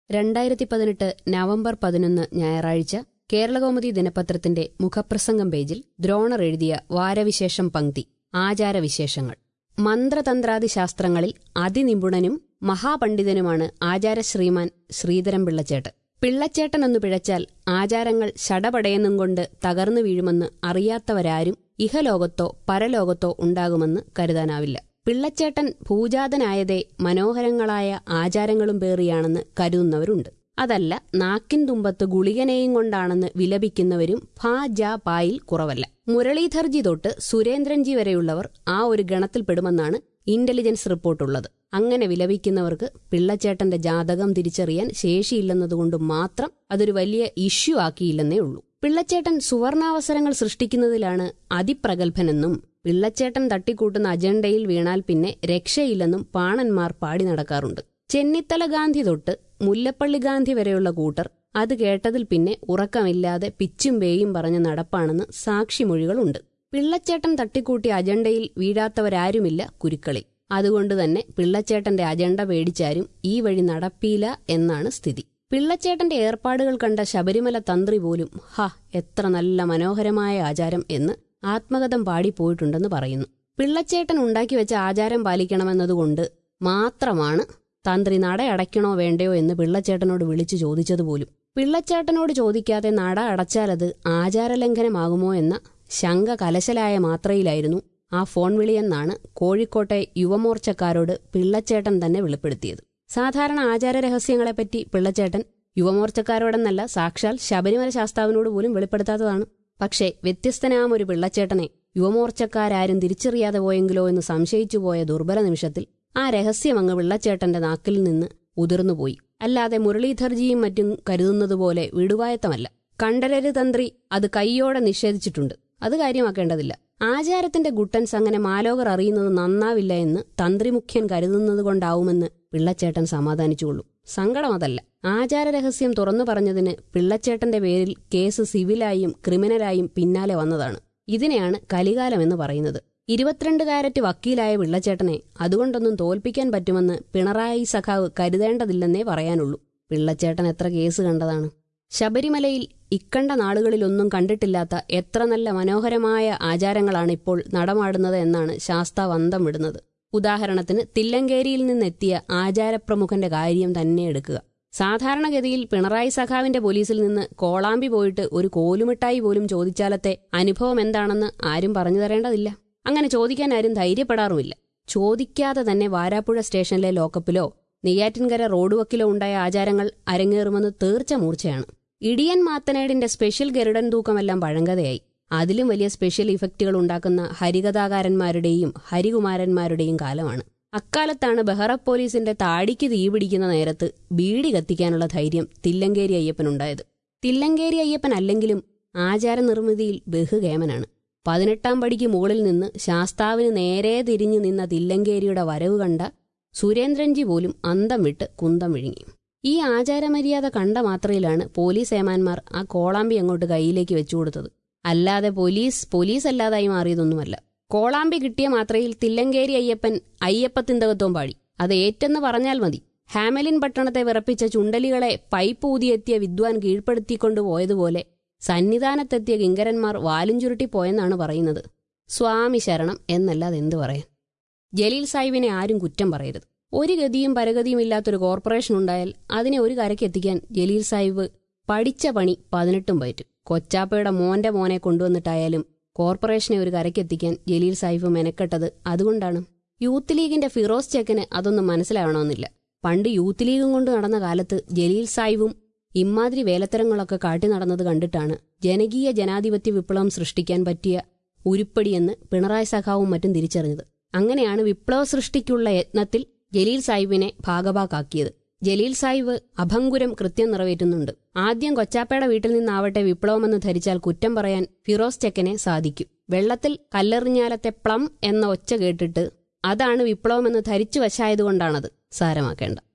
രണ്ടായിരത്തി പതിനെട്ട് നവംബർ പതിനൊന്ന് ഞായറാഴ്ച കേരളകൗമുദി ദിനപത്രത്തിന്റെ മുഖപ്രസംഗം പേജിൽ ദ്രോണർ എഴുതിയ വാരവിശേഷം പങ്ക്തി ആചാരവിശേഷങ്ങൾ മന്ത്രതന്ത്രാദി ശാസ്ത്രങ്ങളിൽ അതിനിപുണനും മഹാപണ്ഡിതനുമാണ് ആചാര ശ്രീമാൻ ശ്രീധരൻ പിള്ളച്ചേട്ടൻ പിള്ളച്ചേട്ടൻ ഒന്ന് പിഴച്ചാൽ ആചാരങ്ങൾ ശടപടയെന്നും കൊണ്ട് തകർന്നു വീഴുമെന്ന് അറിയാത്തവരാരും ഇഹലോകത്തോ പരലോകത്തോ ഉണ്ടാകുമെന്ന് കരുതാനാവില്ല പിള്ളച്ചേട്ടൻ ഭൂജാതനായതേ മനോഹരങ്ങളായ ആചാരങ്ങളും പേറിയാണെന്ന് കരുതുന്നവരുണ്ട് അതല്ല നാക്കിൻ തുമ്പത്ത് ഗുളികനെയും കൊണ്ടാണെന്ന് വിലപിക്കുന്നവരും ഫാ ജാ പായിൽ കുറവല്ല മുരളീധർജി തൊട്ട് സുരേന്ദ്രൻജി വരെയുള്ളവർ ആ ഒരു ഗണത്തിൽപ്പെടുമെന്നാണ് ഇന്റലിജൻസ് റിപ്പോർട്ടുള്ളത് അങ്ങനെ വിലപിക്കുന്നവർക്ക് പിള്ളച്ചേട്ടന്റെ ജാതകം തിരിച്ചറിയാൻ ശേഷിയില്ലെന്നതുകൊണ്ട് മാത്രം അതൊരു വലിയ ഇഷ്യൂ ആക്കിയില്ലെന്നേ ഉള്ളൂ പിള്ളച്ചേട്ടൻ സുവർണാവസരങ്ങൾ സൃഷ്ടിക്കുന്നതിലാണ് അതിപ്രഗത്ഭനെന്നും പിള്ളച്ചേട്ടൻ തട്ടിക്കൂട്ടുന്ന അജണ്ടയിൽ വീണാൽ പിന്നെ രക്ഷയില്ലെന്നും പാണന്മാർ പാടി നടക്കാറുണ്ട് ചെന്നിത്തല ഗാന്ധി തൊട്ട് മുല്ലപ്പള്ളി ഗാന്ധി വരെയുള്ള കൂട്ടർ അത് കേട്ടതിൽ പിന്നെ ഉറക്കമില്ലാതെ പിച്ചും പേയും പറഞ്ഞ നടപ്പാണെന്ന് സാക്ഷിമൊഴികളുണ്ട് പിള്ളച്ചേട്ടൻ തട്ടിക്കൂട്ടിയ അജണ്ടയിൽ വീഴാത്തവരാരുമില്ല കുരുക്കളിൽ അതുകൊണ്ട് തന്നെ പിള്ളച്ചേട്ടന്റെ അജണ്ട പേടിച്ചാരും ഈ വഴി നടപ്പിയില്ല എന്നാണ് സ്ഥിതി പിള്ളച്ചേട്ടന്റെ ഏർപ്പാടുകൾ കണ്ട ശബരിമല തന്ത്രി പോലും ഹ എത്ര നല്ല മനോഹരമായ ആചാരം എന്ന് ആത്മകഥം പാടിപ്പോയിട്ടുണ്ടെന്ന് പറയുന്നു പിള്ളച്ചേട്ടൻ ഉണ്ടാക്കി വെച്ച ആചാരം പാലിക്കണമെന്നതുകൊണ്ട് മാത്രമാണ് തന്ത്രി നട അടയ്ക്കണോ വേണ്ടയോ എന്ന് പിള്ളച്ചേട്ടനോട് വിളിച്ചു ചോദിച്ചതുപോലും പിള്ളച്ചേട്ടനോട് ചോദിക്കാതെ നട അടച്ചാലത് ആചാരലംഘനമാകുമോ എന്ന ശങ്ക കലശലായ മാത്രയിലായിരുന്നു ആ ഫോൺ വിളിയെന്നാണ് കോഴിക്കോട്ടെ യുവമോർച്ചക്കാരോട് പിള്ളച്ചേട്ടൻ തന്നെ വെളിപ്പെടുത്തിയത് സാധാരണ ആചാരരഹസ്യങ്ങളെപ്പറ്റി പിള്ളച്ചേട്ടൻ യുവമോർച്ചക്കാരോടെന്നല്ല സാക്ഷാൽ ശബരിമല ശാസ്താവിനോട് പോലും വെളിപ്പെടുത്താത്തതാണ് പക്ഷേ വ്യത്യസ്തനാം ഒരു പിള്ളച്ചേട്ടനെ യുവമോർച്ചക്കാരും തിരിച്ചറിയാതെ പോയെങ്കിലോ എന്ന് സംശയിച്ചു പോയ ദുർബല നിമിഷത്തിൽ ആ രഹസ്യമങ്ങ് പിള്ളച്ചേട്ടന്റെ നാക്കിൽ നിന്ന് ഉതിർന്നുപോയി അല്ലാതെ മുരളീധർജിയും മറ്റും കരുതുന്നതുപോലെ വിടുവായത്തമല്ല കണ്ഠരര് തന്ത്രി അത് കൈയോടെ നിഷേധിച്ചിട്ടുണ്ട് അത് കാര്യമാക്കേണ്ടതില്ല ആചാരത്തിന്റെ ഗുട്ടൻസ് അങ്ങനെ മാലോകർ അറിയുന്നത് നന്നാവില്ല എന്ന് തന്ത്രിമുഖ്യൻ കരുതുന്നത് കൊണ്ടാവുമെന്ന് പിള്ളച്ചേട്ടൻ സമാധാനിച്ചുകൊള്ളു സങ്കടം അതല്ല ആചാരരഹസ്യം തുറന്നു പറഞ്ഞതിന് പിള്ളച്ചേട്ടന്റെ പേരിൽ കേസ് സിവിലായും ക്രിമിനലായും പിന്നാലെ വന്നതാണ് ഇതിനെയാണ് കലികാലമെന്ന് പറയുന്നത് ഇരുപത്തിരണ്ട് കാരറ്റ് വക്കീലായ പിള്ളച്ചേട്ടനെ അതുകൊണ്ടൊന്നും തോൽപ്പിക്കാൻ പറ്റുമെന്ന് പിണറായി സഖാവ് കരുതേണ്ടതില്ലെന്നേ പറയാനുള്ളൂ പിള്ളച്ചേട്ടൻ എത്ര കേസ് കണ്ടതാണ് ശബരിമലയിൽ ഇക്കണ്ട നാളുകളിലൊന്നും കണ്ടിട്ടില്ലാത്ത എത്ര നല്ല മനോഹരമായ ആചാരങ്ങളാണ് ഇപ്പോൾ നടമാടുന്നത് എന്നാണ് ശാസ്താവ് അന്തം വിടുന്നത് ഉദാഹരണത്തിന് തില്ലങ്കേരിയിൽ നിന്നെത്തിയ ആചാരപ്രമുഖന്റെ കാര്യം തന്നെ എടുക്കുക സാധാരണഗതിയിൽ പിണറായി സഖാവിന്റെ പോലീസിൽ നിന്ന് കോളാമ്പി പോയിട്ട് ഒരു കോലുമിട്ടായി പോലും ചോദിച്ചാലത്തെ അനുഭവം എന്താണെന്ന് ആരും പറഞ്ഞു തരേണ്ടതില്ല അങ്ങനെ ചോദിക്കാൻ ആരും ധൈര്യപ്പെടാറുമില്ല ചോദിക്കാതെ തന്നെ വാരാപ്പുഴ സ്റ്റേഷനിലെ ലോക്കപ്പിലോ നെയ്യാറ്റിൻകര റോഡ് വക്കിലോ ഉണ്ടായ ആചാരങ്ങൾ അരങ്ങേറുമെന്ന് തീർച്ച മൂർച്ചയാണ് ഇടിയൻ മാത്തനേടിന്റെ സ്പെഷ്യൽ ഗരുഡൻ തൂക്കമെല്ലാം പഴങ്കതയായി അതിലും വലിയ സ്പെഷ്യൽ ഇഫക്റ്റുകൾ ഉണ്ടാക്കുന്ന ഹരികഥാകാരന്മാരുടെയും ഹരികുമാരന്മാരുടെയും കാലമാണ് അക്കാലത്താണ് ബഹ്റ പോലീസിന്റെ താടിക്ക് തീപിടിക്കുന്ന നേരത്ത് ബീഡി കത്തിക്കാനുള്ള ധൈര്യം തില്ലങ്കേരി അയ്യപ്പനുണ്ടായത് തില്ലങ്കേരി അയ്യപ്പൻ അല്ലെങ്കിലും ആചാര നിർമ്മിതിയിൽ ബഹുകേമനാണ് പതിനെട്ടാം പടിക്ക് മുകളിൽ നിന്ന് ശാസ്താവിന് നേരെ തിരിഞ്ഞു നിന്ന തില്ലങ്കേരിയുടെ വരവ് കണ്ട സുരേന്ദ്രൻജി പോലും അന്തം വിട്ട് കുന്തം വിഴുങ്ങി ഈ ആചാരമര്യാദ കണ്ട മാത്രയിലാണ് പോലീസ് ഏമാന്മാർ ആ കോളാമ്പി അങ്ങോട്ട് കയ്യിലേക്ക് വെച്ചുകൊടുത്തത് അല്ലാതെ പോലീസ് പോലീസ് അല്ലാതായി മാറിയതൊന്നുമല്ല കോളാമ്പി കിട്ടിയ മാത്രയിൽ തില്ലങ്കേരി അയ്യപ്പൻ അയ്യപ്പത്തിന്തകത്വം പാടി അത് ഏറ്റെന്ന് പറഞ്ഞാൽ മതി ഹാമലിൻ പട്ടണത്തെ വിറപ്പിച്ച ചുണ്ടലികളെ പൈപ്പ് ഊതിയെത്തിയ വിദ്വാൻ കീഴ്പ്പെടുത്തിക്കൊണ്ടു പോയതുപോലെ സന്നിധാനത്തെത്തിയ കിങ്കരന്മാർ വാലും ചുരുട്ടി പോയെന്നാണ് പറയുന്നത് സ്വാമി ശരണം എന്നല്ലാതെ എന്തു പറയാൻ ജലീൽ സാഹിബിനെ ആരും കുറ്റം പറയരുത് ഒരു ഗതിയും പരഗതിയും ഇല്ലാത്തൊരു കോർപ്പറേഷൻ ഉണ്ടായാൽ അതിനെ ഒരു കരയ്ക്ക് എത്തിക്കാൻ ജലീൽ സാഹിബ് പഠിച്ച പണി പതിനെട്ടും പറ്റും കൊച്ചാപ്പയുടെ മോന്റെ മോനെ കൊണ്ടുവന്നിട്ടായാലും കോർപ്പറേഷനെ ഒരു കരയ്ക്കെത്തിക്കാൻ ജലീൽ സാഹിബ് മെനക്കെട്ടത് അതുകൊണ്ടാണ് യൂത്ത് ലീഗിന്റെ ഫിറോസ് ചെക്കന് അതൊന്നും മനസ്സിലാവണമെന്നില്ല പണ്ട് യൂത്ത് ലീഗും കൊണ്ട് നടന്ന കാലത്ത് ജലീൽ സാഹിബും ഇമാതിരി വേലത്തരങ്ങളൊക്കെ കാട്ടി നടന്നത് കണ്ടിട്ടാണ് ജനകീയ ജനാധിപത്യ വിപ്ലവം സൃഷ്ടിക്കാൻ പറ്റിയ ഉരുപ്പടിയെന്ന് പിണറായി സഖാവും മറ്റും തിരിച്ചറിഞ്ഞത് അങ്ങനെയാണ് വിപ്ലവ സൃഷ്ടിക്കുള്ള യത്നത്തിൽ ജലീൽ സാഹിബിനെ ഭാഗഭാക്കാക്കിയത് ജലീൽ സാഹിബ് അഭംഗുരം കൃത്യം നിറവേറ്റുന്നുണ്ട് ആദ്യം കൊച്ചാപ്പയുടെ വീട്ടിൽ നിന്നാവട്ടെ വിപ്ലവമെന്ന് ധരിച്ചാൽ കുറ്റം പറയാൻ ഫിറോസ് ചെക്കനെ സാധിക്കും വെള്ളത്തിൽ കല്ലെറിഞ്ഞാലത്തെ പ്ലം എന്ന ഒച്ച കേട്ടിട്ട് അതാണ് വിപ്ലവമെന്ന് ധരിച്ചു വശായതുകൊണ്ടാണത് സാരമാക്കേണ്ട